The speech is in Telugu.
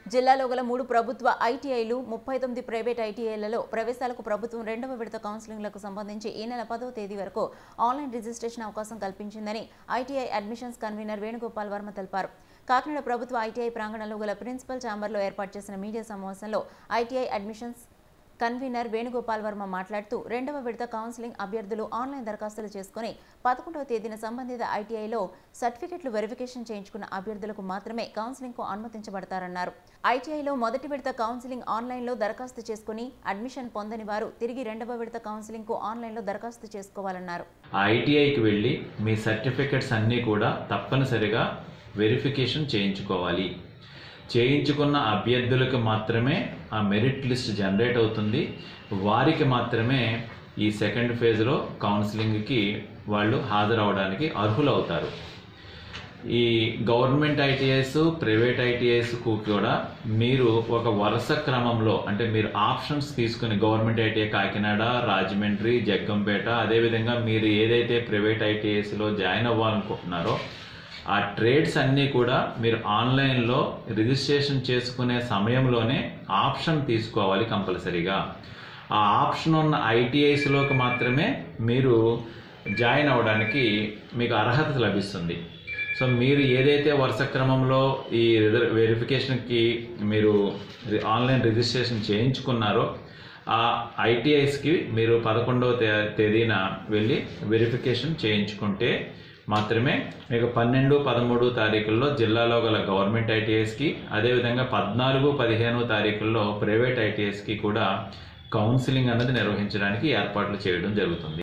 జిల్లాలో గల మూడు ప్రభుత్వ ఐటీఐలు ముప్పై తొమ్మిది ప్రైవేట్ ఐటీఐలలో ప్రవేశాలకు ప్రభుత్వం రెండవ విడత కౌన్సిలింగ్లకు సంబంధించి ఈ నెల పదవ తేదీ వరకు ఆన్లైన్ రిజిస్ట్రేషన్ అవకాశం కల్పించిందని ITI admissions convenor Venugopal Varma తెలిపారు కాకినాడ ప్రభుత్వ ఐటీఐ ప్రాంగణంలో గల ప్రిన్సిపల్ ఛాంబర్లో ఏర్పాటు చేసిన మీడియా సమావేశంలో ITI admissions convenor Venugopal Varma మాట్లాడుతూ రెండవ విడత కౌన్సిలింగ్ అభ్యర్థులు ఆన్లైన్ దరఖాస్తులు చేసుకుని పదకొండవ తేదీన సంబంధిత ఐటీఐలో సర్టిఫికెట్లు వెరిఫికేషన్ చేయించుకున్న అభ్యర్థులకు మాత్రమే కౌన్సిలింగ్కు అనుమతించబడతారన్నారు ఐటీఐలో మొదటి విడత కౌన్సిలింగ్ ఆన్లైన్లో దరఖాస్తు చేసుకుని అడ్మిషన్ పొందని వారు తిరిగి రెండవ విడత కౌన్సిలింగ్కు ఆన్లైన్లో దరఖాస్తు చేసుకోవాలన్నారు ఆ ఐటీఐకి వెళ్ళి మీ సర్టిఫికెట్స్ అన్నీ కూడా తప్పనిసరిగా వెరిఫికేషన్ చేయించుకోవాలి చేయించుకున్న అభ్యర్థులకు మాత్రమే ఆ మెరిట్ లిస్ట్ జనరేట్ అవుతుంది వారికి మాత్రమే ఈ సెకండ్ ఫేజ్లో కౌన్సిలింగ్కి వాళ్ళు హాజరవడానికి అర్హులవుతారు ఈ గవర్నమెంట్ ఐటీఐస్ ప్రైవేట్ ఐటీఐస్కు కూడా మీరు ఒక వరుస క్రమంలో అంటే మీరు ఆప్షన్స్ తీసుకుని గవర్నమెంట్ ఐటీఐ కాకినాడ రాజమండ్రి జగ్గంపేట అదేవిధంగా మీరు ఏదైతే ప్రైవేట్ ఐటీఐస్లో జాయిన్ అవ్వాలనుకుంటున్నారో ఆ ట్రేడ్స్ అన్నీ కూడా మీరు ఆన్లైన్లో రిజిస్ట్రేషన్ చేసుకునే సమయంలోనే ఆప్షన్ తీసుకోవాలి కంపల్సరీగా ఆ ఆప్షన్ ఉన్న ఐటీఐస్లోకి మాత్రమే మీరు జాయిన్ అవ్వడానికి మీకు అర్హత లభిస్తుంది సో మీరు ఏదైతే వరుస క్రమంలో ఈ వెరిఫికేషన్కి మీరు ఆన్లైన్ రిజిస్ట్రేషన్ చేయించుకున్నారో ఆ ఐటీఐస్కి మీరు పదకొండవ తే తేదీన వెళ్ళి వెరిఫికేషన్ చేయించుకుంటే మాత్రమే మీకు పన్నెండు పదమూడు తారీఖుల్లో జిల్లాలో గల గవర్నమెంట్ ఐటీఐస్కి అదేవిధంగా పద్నాలుగు పదిహేను తారీఖుల్లో ప్రైవేట్ ఐటీఐస్కి కూడా కౌన్సిలింగ్ అన్నది నిర్వహించడానికి ఏర్పాట్లు చేయడం జరుగుతుంది